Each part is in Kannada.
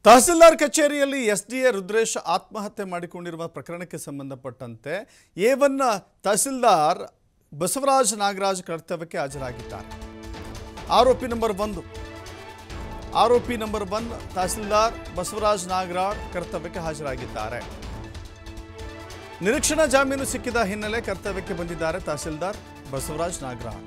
ತಹಸೀಲ್ದಾರ್ ಕಚೇರಿಯಲ್ಲಿ ಎಸ್ ಡಿ ಎ ರುದ್ರೇಶ್ ಆತ್ಮಹತ್ಯೆ ಮಾಡಿಕೊಂಡಿರುವ ಪ್ರಕರಣಕ್ಕೆ ಸಂಬಂಧಪಟ್ಟಂತೆ ಏವನ್ನ ತಹಸೀಲ್ದಾರ್ ಬಸವರಾಜ್ ನಾಗರಾಜ್ ಕರ್ತವ್ಯಕ್ಕೆ ಹಾಜರಾಗಿದ್ದಾರೆ ಆರೋಪಿ ನಂಬರ್ ಒಂದು ಆರೋಪಿ ನಂಬರ್ ಒನ್ ತಹಸೀಲ್ದಾರ್ ಬಸವರಾಜ್ ನಾಗರಾಜ್ ಕರ್ತವ್ಯಕ್ಕೆ ಹಾಜರಾಗಿದ್ದಾರೆ ನಿರೀಕ್ಷಣಾ ಜಾಮೀನು ಸಿಕ್ಕಿದ ಹಿನ್ನೆಲೆ ಕರ್ತವ್ಯಕ್ಕೆ ಬಂದಿದ್ದಾರೆ ತಹಸೀಲ್ದಾರ್ ಬಸವರಾಜ್ ನಾಗರಾಜ್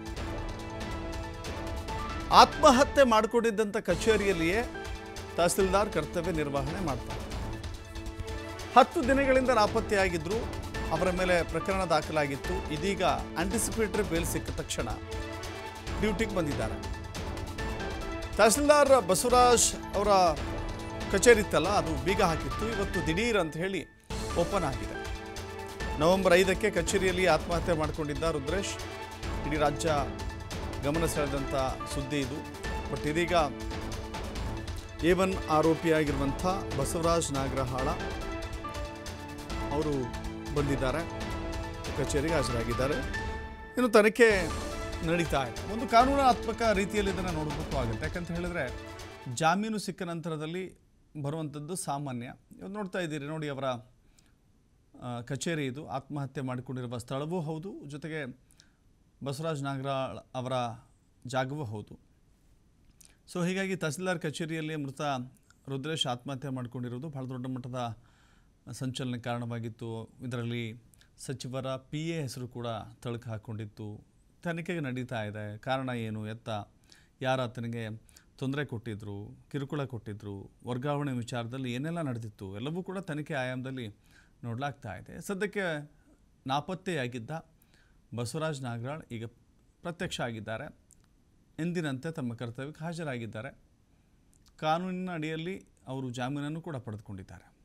ಆತ್ಮಹತ್ಯೆ ಮಾಡಿಕೊಂಡಿದ್ದಂಥ ಕಚೇರಿಯಲ್ಲಿಯೇ ತಹಸೀಲ್ದಾರ್ ಕರ್ತವ್ಯ ನಿರ್ವಹಣೆ ಮಾಡ್ತಾರೆ ಹತ್ತು ದಿನಗಳಿಂದ ನಾಪತ್ತೆಯಾಗಿದ್ದರು ಅವರ ಮೇಲೆ ಪ್ರಕರಣ ದಾಖಲಾಗಿತ್ತು ಇದೀಗ ಆಂಟಿಸಿಪೇಟರಿ ಬೇಲ್ ಸಿಕ್ಕ ತಕ್ಷಣ ಡ್ಯೂಟಿಗೆ ಬಂದಿದ್ದಾರೆ ತಹಸೀಲ್ದಾರ್ ಬಸವರಾಜ್ ಅವರ ಕಚೇರಿ ಇತ್ತಲ್ಲ ಅದು ಬೀಗ ಹಾಕಿತ್ತು ಇವತ್ತು ದಿಢೀರ್ ಅಂತ ಹೇಳಿ ಓಪನ್ ಆಗಿದೆ ನವೆಂಬರ್ ಐದಕ್ಕೆ ಕಚೇರಿಯಲ್ಲಿ ಆತ್ಮಹತ್ಯೆ ಮಾಡಿಕೊಂಡಿದ್ದ ರುದ್ರೇಶ್ ಇಡೀ ರಾಜ್ಯ ಗಮನ ಸೆಳೆದಂಥ ಸುದ್ದಿ ಇದು ಬಟ್ ಇದೀಗ ಎ ಒನ್ ಆರೋಪಿಯಾಗಿರುವಂಥ ಬಸವರಾಜ್ ನಾಗರಹಾಳ ಅವರು ಬಂದಿದ್ದಾರೆ ಕಚೇರಿಗೆ ಹಾಜರಾಗಿದ್ದಾರೆ ಇನ್ನು ತನಿಖೆ ನಡೀತಾ ಇದೆ ಒಂದು ಕಾನೂನಾತ್ಮಕ ರೀತಿಯಲ್ಲಿ ಇದನ್ನು ನೋಡಬೇಕು ಆಗುತ್ತೆ ಯಾಕಂತ ಹೇಳಿದ್ರೆ ಜಾಮೀನು ಸಿಕ್ಕ ನಂತರದಲ್ಲಿ ಬರುವಂಥದ್ದು ಸಾಮಾನ್ಯ ಇವತ್ತು ನೋಡ್ತಾ ಇದ್ದೀರಿ ನೋಡಿ ಅವರ ಆ, ಕಚೇರಿ ಇದು ಆತ್ಮಹತ್ಯೆ ಮಾಡಿಕೊಂಡಿರುವ ಸ್ಥಳವೂ ಹೌದು ಜೊತೆಗೆ ಬಸವರಾಜ್ ನಾಗರಾಳ್ ಅವರ ಜಾಗವೂ ಹೌದು ಸೊ ಹೀಗಾಗಿ ತಹಸೀಲ್ದಾರ್ ಕಚೇರಿಯಲ್ಲಿ ಮೃತ ರುದ್ರೇಶ್ ಆತ್ಮಹತ್ಯೆ ಮಾಡಿಕೊಂಡಿರುವುದು ಬಹಳ ದೊಡ್ಡ ಮಟ್ಟದ ಸಂಚಲನ ಕಾರಣವಾಗಿತ್ತು ಇದರಲ್ಲಿ ಸಚಿವರ ಪಿ ಎ ಹೆಸರು ಕೂಡ ತಳಕು ಹಾಕ್ಕೊಂಡಿತ್ತು ತನಿಖೆಗೆ ನಡೀತಾ ಇದೆ ಕಾರಣ ಏನು ಎತ್ತ ಯಾರು ಆತನಿಗೆ ತೊಂದರೆ ಕೊಟ್ಟಿದ್ರು ಕಿರುಕುಳ ಕೊಟ್ಟಿದ್ರು ವರ್ಗಾವಣೆ ವಿಚಾರದಲ್ಲಿ ಏನೆಲ್ಲ ನಡೆದಿತ್ತು ಎಲ್ಲವೂ ಕೂಡ ತನಿಖೆ ಆಯಾಮದಲ್ಲಿ ನೋಡಲಾಗ್ತಾ ಇದೆ ಸದ್ಯಕ್ಕೆ ನಾಪತ್ತೆಯಾಗಿದ್ದ ಬಸವರಾಜ್ ನಾಗರಾಳ್ ಈಗ ಪ್ರತ್ಯಕ್ಷ ಆಗಿದ್ದಾರೆ ಎಂದಿನಂತೆ ತಮ್ಮ ಕರ್ತವ್ಯಕ್ಕೆ ಹಾಜರಾಗಿದ್ದಾರೆ ಕಾನೂನಿನ ಅಡಿಯಲ್ಲಿ ಅವರು ಜಾಮೀನನ್ನು ಕೂಡ ಪಡೆದುಕೊಂಡಿದ್ದಾರೆ